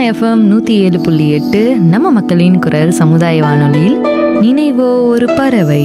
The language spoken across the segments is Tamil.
எஃப்எம் நூற்றி ஏழு புள்ளி எட்டு நம்ம மக்களின் குரல் சமுதாய வானொலியில் நினைவோ ஒரு பறவை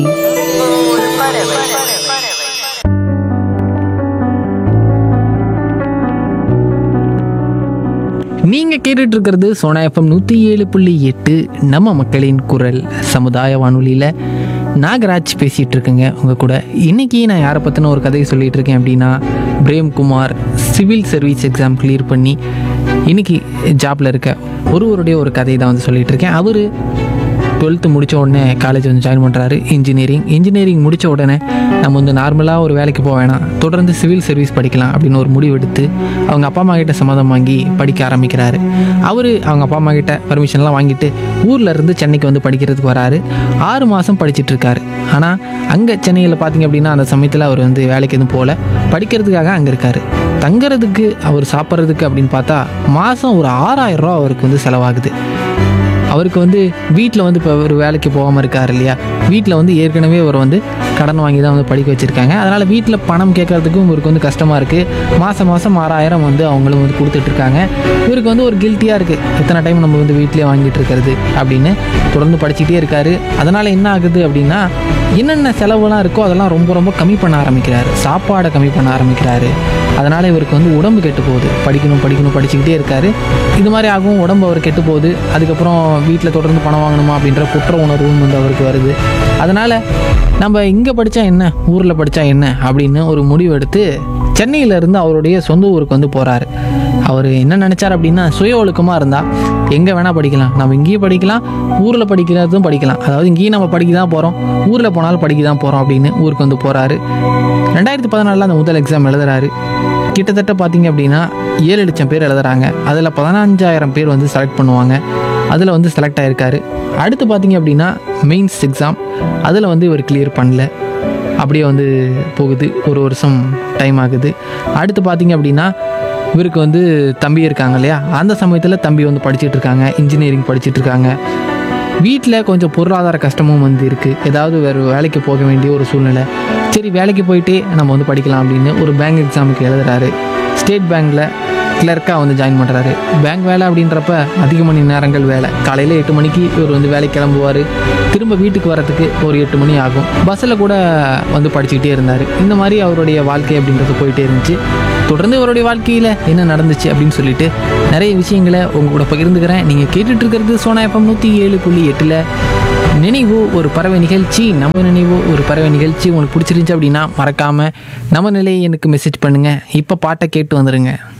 நீங்கள் கேட்டுட்டு இருக்கிறது சோனா எஃப்எம் நூற்றி ஏழு புள்ளி எட்டு நம்ம மக்களின் குரல் சமுதாய வானொலியில் நாகராஜ் பேசிகிட்டு இருக்கேங்க உங்கள் கூட இன்றைக்கி நான் யாரை பற்றின ஒரு கதையை சொல்லிகிட்டு இருக்கேன் அப்படின்னா Premkumar civil service exam clear பண்ணி இன்னைக்கு ஜாப்பில் இருக்க ஒருவருடைய ஒரு கதையை தான் வந்து சொல்லிகிட்டு இருக்கேன் அவர் டுவெல்த்து முடித்த உடனே காலேஜ் வந்து ஜாயின் பண்ணுறாரு இன்ஜினியரிங் இன்ஜினியரிங் முடித்த உடனே நம்ம வந்து நார்மலாக ஒரு வேலைக்கு போக வேணாம் தொடர்ந்து சிவில் சர்வீஸ் படிக்கலாம் அப்படின்னு ஒரு முடிவு எடுத்து அவங்க அப்பா அம்மா கிட்ட சம்மதம் வாங்கி படிக்க ஆரம்பிக்கிறாரு அவர் அவங்க அப்பா அம்மா கிட்ட பர்மிஷன்லாம் வாங்கிட்டு ஊர்ல இருந்து சென்னைக்கு வந்து படிக்கிறதுக்கு வராரு ஆறு மாதம் படிச்சிட்டு இருக்காரு ஆனால் அங்கே சென்னையில் பார்த்தீங்க அப்படின்னா அந்த சமயத்தில் அவர் வந்து வேலைக்கு எதுவும் போகல படிக்கிறதுக்காக அங்கே இருக்காரு தங்குறதுக்கு அவர் சாப்பிட்றதுக்கு அப்படின்னு பார்த்தா மாதம் ஒரு ஆறாயிரம் ரூபா அவருக்கு வந்து செலவாகுது அவருக்கு வந்து வீட்டில் வந்து இப்போ ஒரு வேலைக்கு போகாமல் இருக்கார் இல்லையா வீட்டில் வந்து ஏற்கனவே அவர் வந்து கடன் வாங்கி தான் வந்து படிக்க வச்சுருக்காங்க அதனால் வீட்டில் பணம் கேட்கறதுக்கும் இவருக்கு வந்து கஷ்டமாக இருக்குது மாதம் மாதம் ஆறாயிரம் வந்து அவங்களும் வந்து கொடுத்துட்ருக்காங்க இவருக்கு வந்து ஒரு கில்ட்டியாக இருக்குது எத்தனை டைம் நம்ம வந்து வீட்டிலே வாங்கிட்டு இருக்கிறது அப்படின்னு தொடர்ந்து படிச்சுக்கிட்டே இருக்காரு அதனால் என்ன ஆகுது அப்படின்னா என்னென்ன செலவுலாம் இருக்கோ அதெல்லாம் ரொம்ப ரொம்ப கம்மி பண்ண ஆரம்பிக்கிறாரு சாப்பாடை கம்மி பண்ண ஆரம்பிக்கிறாரு அதனால் இவருக்கு வந்து உடம்பு கெட்டு போகுது படிக்கணும் படிக்கணும் படிச்சுக்கிட்டே இருக்காரு இது மாதிரி ஆகும் உடம்பு அவர் கெட்டு போகுது அதுக்கப்புறம் வீட்டில் தொடர்ந்து பணம் வாங்கணுமா அப்படின்ற குற்ற உணர்வும் வந்து அவருக்கு வருது அதனால் நம்ம இங்கே படித்தா என்ன ஊரில் படித்தா என்ன அப்படின்னு ஒரு முடிவு எடுத்து சென்னையில இருந்து அவருடைய சொந்த ஊருக்கு வந்து போகிறாரு அவர் என்ன நினச்சார் அப்படின்னா சுய ஒழுக்கமாக இருந்தால் எங்கே வேணால் படிக்கலாம் நம்ம இங்கேயும் படிக்கலாம் ஊரில் படிக்கிறதும் படிக்கலாம் அதாவது இங்கேயும் நம்ம படிக்க தான் போகிறோம் ஊரில் போனாலும் படிக்க தான் போகிறோம் அப்படின்னு ஊருக்கு வந்து போகிறாரு ரெண்டாயிரத்தி பதினாலில் அந்த முதல் எக்ஸாம் எழுதுறாரு கிட்டத்தட்ட பார்த்தீங்க அப்படின்னா ஏழு லட்சம் பேர் எழுதுறாங்க அதில் பதினஞ்சாயிரம் பேர் வந்து செலக்ட் பண்ணுவாங்க அதில் வந்து செலக்ட் ஆயிருக்காரு அடுத்து பார்த்தீங்க அப்படின்னா மெயின்ஸ் எக்ஸாம் அதில் வந்து இவர் கிளியர் பண்ணல அப்படியே வந்து போகுது ஒரு வருஷம் டைம் ஆகுது அடுத்து பார்த்தீங்க அப்படின்னா இவருக்கு வந்து தம்பி இருக்காங்க இல்லையா அந்த சமயத்தில் தம்பி வந்து படிச்சிட்டு இருக்காங்க இன்ஜினியரிங் படிச்சிட்டு இருக்காங்க வீட்டில் கொஞ்சம் பொருளாதார கஷ்டமும் வந்து இருக்குது ஏதாவது வேறு வேலைக்கு போக வேண்டிய ஒரு சூழ்நிலை சரி வேலைக்கு போயிட்டே நம்ம வந்து படிக்கலாம் அப்படின்னு ஒரு பேங்க் எக்ஸாமுக்கு எழுதுறாரு ஸ்டேட் பேங்க்கில் கிளர்க்காக வந்து ஜாயின் பண்ணுறாரு பேங்க் வேலை அப்படின்றப்ப அதிக மணி நேரங்கள் வேலை காலையில் எட்டு மணிக்கு இவர் வந்து வேலைக்கு கிளம்புவார் திரும்ப வீட்டுக்கு வரத்துக்கு ஒரு எட்டு மணி ஆகும் பஸ்ஸில் கூட வந்து படிச்சுக்கிட்டே இருந்தார் இந்த மாதிரி அவருடைய வாழ்க்கை அப்படின்றது போயிட்டே இருந்துச்சு தொடர்ந்து அவருடைய வாழ்க்கையில் என்ன நடந்துச்சு அப்படின்னு சொல்லிட்டு நிறைய விஷயங்களை உங்க கூட பகிர்ந்துக்கிறேன் நீங்கள் கேட்டுட்டு இருக்கிறது சோனா எஃப்எம் நூற்றி ஏழு புள்ளி எட்டில் நினைவு ஒரு பறவை நிகழ்ச்சி நம்ம நினைவு ஒரு பறவை நிகழ்ச்சி உங்களுக்கு பிடிச்சிருந்துச்சு அப்படின்னா மறக்காமல் நம்ம நிலையை எனக்கு மெசேஜ் பண்ணுங்கள் இப்போ பாட்டை கேட்டு வந்துடுங்க